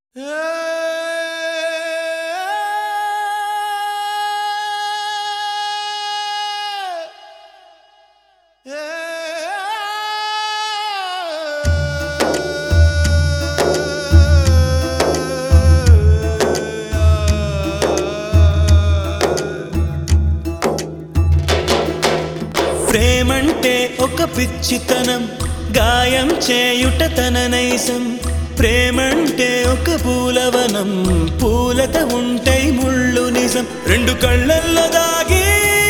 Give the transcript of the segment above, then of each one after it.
ప్రేమంటే ఒక పిచ్చితనం గాయం చేయుట తన నైసం ప్రేమంటే ఒక పూలవనం పూలత ఉంటై ముళ్ళు నిజం రెండు కళ్ళల్లో దాగి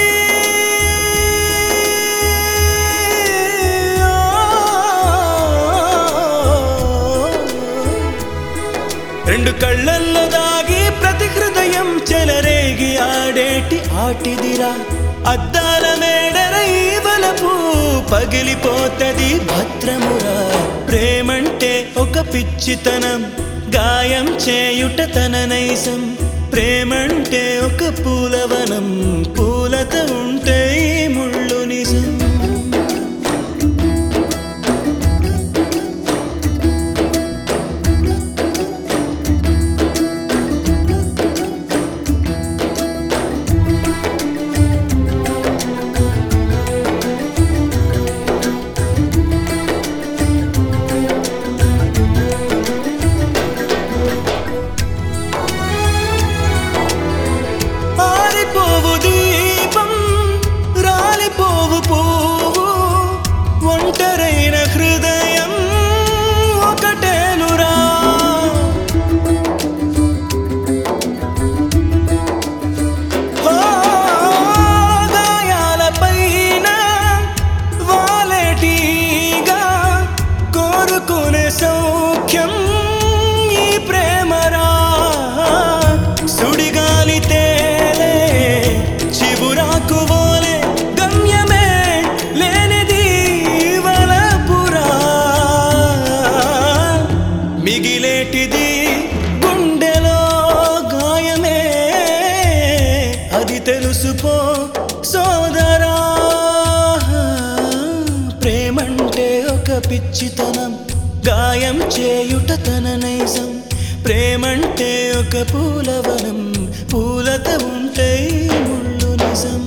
రెండు కళ్ళల్లో దాగి ప్రతి హృదయం చెలరేగి ఆడేటి ఆటిదిరా అద్దాల మేడర ఈవలపు పగిలిపోతది భద్రమురా ప్రేమంటే ఒక పిచ్చితనం గాయం చేయుట తన నైసం ప్రేమంటే ఒక పూలవనం పూలత ఉంటే ఈ ముళ్ళు నిజం ఆరిపోవు దీపం రాలిపోవు పువ్వు ఒంటరైన హృదయం ఒకటేనురా ఓ గాయాలపైన వాలెటీగా కోరుకునే సౌఖ్యం ఈ ప్రేమరా సుడిగాలి తేలే చివురాకు వోలే గమ్యమే లేనిది వలపురా మిగిలేటిది గుండెలో గాయమే అది తెలుసుకో సోదరా ప్రేమంటే ఒక పిచ్చితనం గాయం చేయుట తన నైజం ప్రేమంటే ఒక పూలవనం పూలత ఉంటే ముళ్ళు నిజం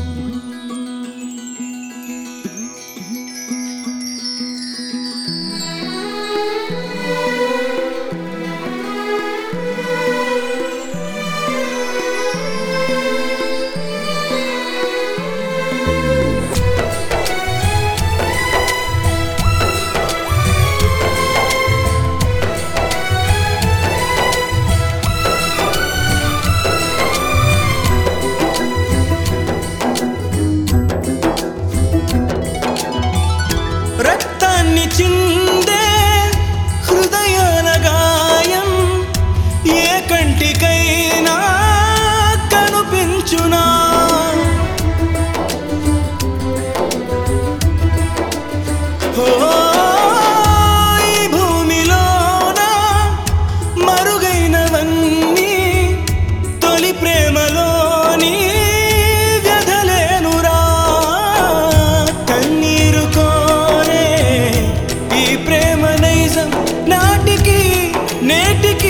రక్తాన్ని చిందే హృదయాల గాయం ఏ కంటికైనా కనిపించునా ఓ, ఈ భూమిలోన మరుగైనవన్నీ తొలి ప్రేమలోని వ్యధలేనురా కన్నీరు కోరే ఈ ప్రేమ నైజం నాటికి నేటికి